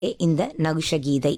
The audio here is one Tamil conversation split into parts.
இந்த நகுஷ கீதை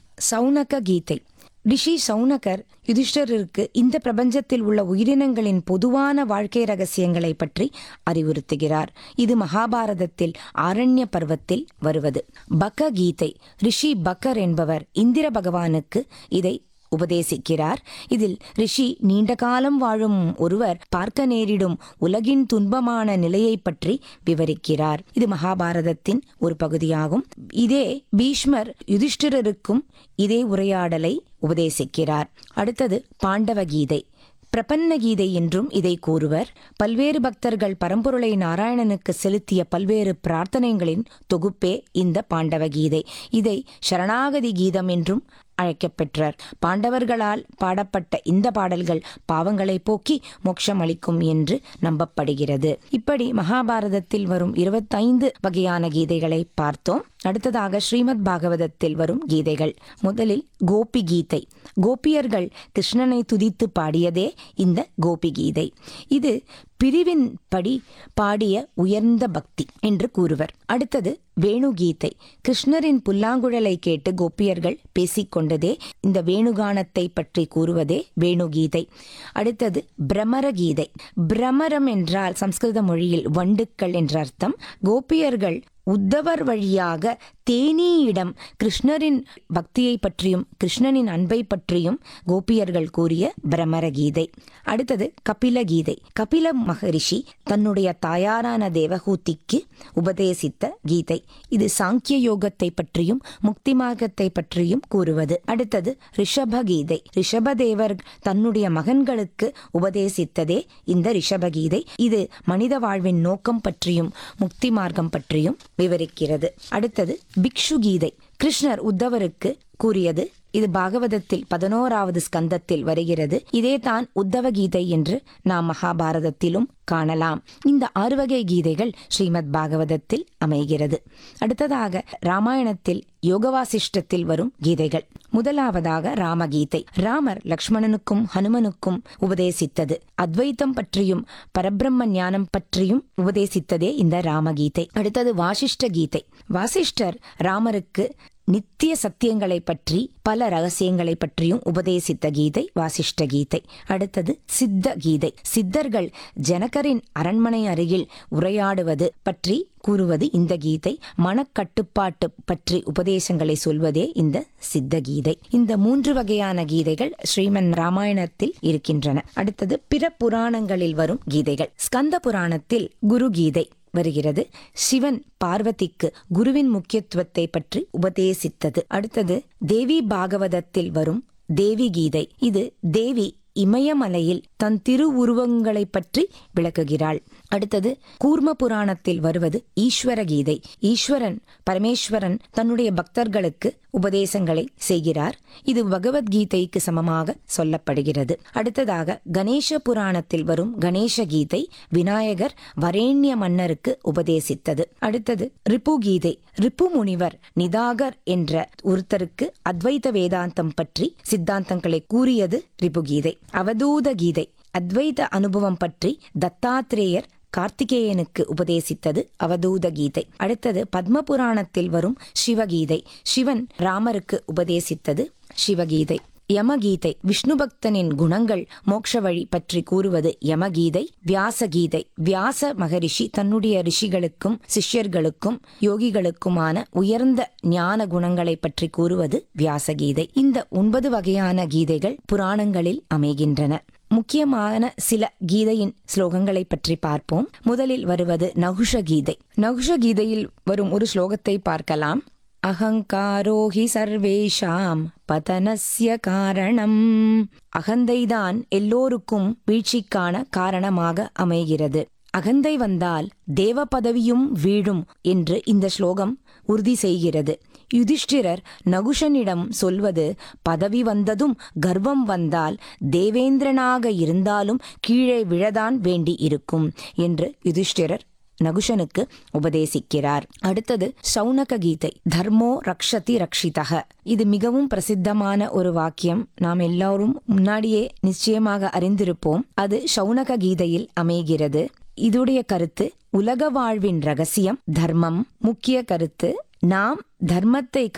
சௌனக கீதை ரிஷி சௌனகர் யுதிஷ்டருக்கு இந்த பிரபஞ்சத்தில் உள்ள உயிரினங்களின் பொதுவான வாழ்க்கை ரகசியங்களை பற்றி அறிவுறுத்துகிறார் இது மகாபாரதத்தில் ஆரண்ய பர்வத்தில் வருவது பக கீதை ரிஷி பக்கர் என்பவர் இந்திர பகவானுக்கு இதை உபதேசிக்கிறார் இதில் ரிஷி நீண்ட காலம் வாழும் ஒருவர் பார்க்க நேரிடும் உலகின் துன்பமான நிலையை பற்றி விவரிக்கிறார் இது மகாபாரதத்தின் ஒரு பகுதியாகும் இதே பீஷ்மர் யுதிஷ்டிரருக்கும் இதே உரையாடலை உபதேசிக்கிறார் அடுத்தது பாண்டவ கீதை பிரபன்ன கீதை என்றும் இதை கூறுவர் பல்வேறு பக்தர்கள் பரம்பொருளை நாராயணனுக்கு செலுத்திய பல்வேறு பிரார்த்தனைகளின் தொகுப்பே இந்த பாண்டவ கீதை இதை சரணாகதி கீதம் என்றும் அழைக்கப்பெற்றார் பாண்டவர்களால் பாடப்பட்ட இந்த பாடல்கள் பாவங்களை போக்கி மோட்சம் அளிக்கும் என்று நம்பப்படுகிறது இப்படி மகாபாரதத்தில் வரும் இருபத்தைந்து வகையான கீதைகளை பார்த்தோம் அடுத்ததாக ஸ்ரீமத் பாகவதத்தில் வரும் கீதைகள் முதலில் கோபி கீதை கோபியர்கள் கிருஷ்ணனை துதித்து பாடியதே இந்த கோபி கீதை இது பிரிவின் படி பாடிய உயர்ந்த பக்தி என்று கூறுவர் அடுத்தது வேணுகீதை கிருஷ்ணரின் புல்லாங்குழலை கேட்டு கோபியர்கள் பேசிக்கொண்டதே இந்த வேணுகானத்தை பற்றி கூறுவதே வேணுகீதை அடுத்தது பிரமர கீதை பிரமரம் என்றால் சம்ஸ்கிருத மொழியில் வண்டுக்கள் என்ற அர்த்தம் கோபியர்கள் உத்தவர் வழியாக தேனியிடம் கிருஷ்ணரின் பக்தியை பற்றியும் கிருஷ்ணனின் அன்பை பற்றியும் கோபியர்கள் கூறிய பிரமர கீதை அடுத்தது கபில கீதை கபில மகரிஷி தன்னுடைய தாயாரான தேவகூதிக்கு உபதேசித்த கீதை இது சாங்கிய யோகத்தை பற்றியும் முக்தி மார்க்கத்தை பற்றியும் கூறுவது அடுத்தது ரிஷப கீதை ரிஷபதேவர் தன்னுடைய மகன்களுக்கு உபதேசித்ததே இந்த ரிஷப கீதை இது மனித வாழ்வின் நோக்கம் பற்றியும் முக்தி மார்க்கம் பற்றியும் விவரிக்கிறது அடுத்தது பிக்ஷு கீதை கிருஷ்ணர் உத்தவருக்கு கூறியது இது பாகவதத்தில் பதினோராவது ஸ்கந்தத்தில் வருகிறது இதே தான் உத்தவ கீதை என்று நாம் மகாபாரதத்திலும் காணலாம் இந்த ஆறு வகை கீதைகள் ஸ்ரீமத் பாகவதத்தில் அமைகிறது அடுத்ததாக ராமாயணத்தில் யோகவாசிஷ்டத்தில் வரும் கீதைகள் முதலாவதாக ராமகீதை ராமர் லக்ஷ்மணனுக்கும் ஹனுமனுக்கும் உபதேசித்தது அத்வைத்தம் பற்றியும் பரபிரம்ம ஞானம் பற்றியும் உபதேசித்ததே இந்த ராமகீதை அடுத்தது வாசிஷ்ட கீதை வாசிஷ்டர் ராமருக்கு நித்திய சத்தியங்களை பற்றி பல ரகசியங்களை பற்றியும் உபதேசித்த கீதை வாசிஷ்ட கீதை அடுத்தது சித்த கீதை சித்தர்கள் ஜனகரின் அரண்மனை அருகில் உரையாடுவது பற்றி கூறுவது இந்த கீதை மனக்கட்டுப்பாட்டு பற்றி உபதேசங்களை சொல்வதே இந்த சித்த கீதை இந்த மூன்று வகையான கீதைகள் ஸ்ரீமன் ராமாயணத்தில் இருக்கின்றன அடுத்தது பிற புராணங்களில் வரும் கீதைகள் ஸ்கந்த புராணத்தில் குரு கீதை வருகிறது சிவன் பார்வதிக்கு குருவின் முக்கியத்துவத்தை பற்றி உபதேசித்தது அடுத்தது தேவி பாகவதத்தில் வரும் தேவி கீதை இது தேவி இமயமலையில் தன் திருவுருவங்களை பற்றி விளக்குகிறாள் அடுத்தது கூர்ம புராணத்தில் வருவது ஈஸ்வர கீதை ஈஸ்வரன் பரமேஸ்வரன் தன்னுடைய பக்தர்களுக்கு உபதேசங்களை செய்கிறார் இது பகவத்கீதைக்கு சமமாக சொல்லப்படுகிறது அடுத்ததாக கணேச புராணத்தில் வரும் கணேச கீதை விநாயகர் வரேண்ய மன்னருக்கு உபதேசித்தது அடுத்தது ரிப்பு கீதை ரிப்பு முனிவர் நிதாகர் என்ற ஒருத்தருக்கு அத்வைத வேதாந்தம் பற்றி சித்தாந்தங்களை கூறியது ரிப்பு கீதை அவதூத கீதை அத்வைத அனுபவம் பற்றி தத்தாத்திரேயர் கார்த்திகேயனுக்கு உபதேசித்தது அவதூத கீதை அடுத்தது பத்ம புராணத்தில் வரும் சிவகீதை சிவன் ராமருக்கு உபதேசித்தது சிவகீதை யமகீதை விஷ்ணு பக்தனின் குணங்கள் மோட்ச வழி பற்றி கூறுவது யமகீதை வியாசகீதை வியாச மகரிஷி தன்னுடைய ரிஷிகளுக்கும் சிஷ்யர்களுக்கும் யோகிகளுக்குமான உயர்ந்த ஞான குணங்களை பற்றி கூறுவது வியாசகீதை இந்த ஒன்பது வகையான கீதைகள் புராணங்களில் அமைகின்றன முக்கியமான சில கீதையின் ஸ்லோகங்களை பற்றி பார்ப்போம் முதலில் வருவது நகுஷ கீதை நகுஷ கீதையில் வரும் ஒரு ஸ்லோகத்தை பார்க்கலாம் அகங்காரோ ஹி சர்வேஷாம் பதனஸ்ய காரணம் அகந்தைதான் எல்லோருக்கும் வீழ்ச்சிக்கான காரணமாக அமைகிறது அகந்தை வந்தால் தேவ பதவியும் வீழும் என்று இந்த ஸ்லோகம் உறுதி செய்கிறது யுதிஷ்டிரர் நகுஷனிடம் சொல்வது பதவி வந்ததும் கர்வம் வந்தால் தேவேந்திரனாக இருந்தாலும் கீழே விழதான் வேண்டி இருக்கும் என்று யுதிஷ்டிரர் நகுஷனுக்கு உபதேசிக்கிறார் அடுத்தது சௌனக கீதை தர்மோ ரக்ஷதி ரக்ஷிதக இது மிகவும் பிரசித்தமான ஒரு வாக்கியம் நாம் எல்லாரும் முன்னாடியே நிச்சயமாக அறிந்திருப்போம் அது சௌனக கீதையில் அமைகிறது இதுடைய கருத்து உலக வாழ்வின் ரகசியம் தர்மம் முக்கிய கருத்து நாம் தர்மத்தை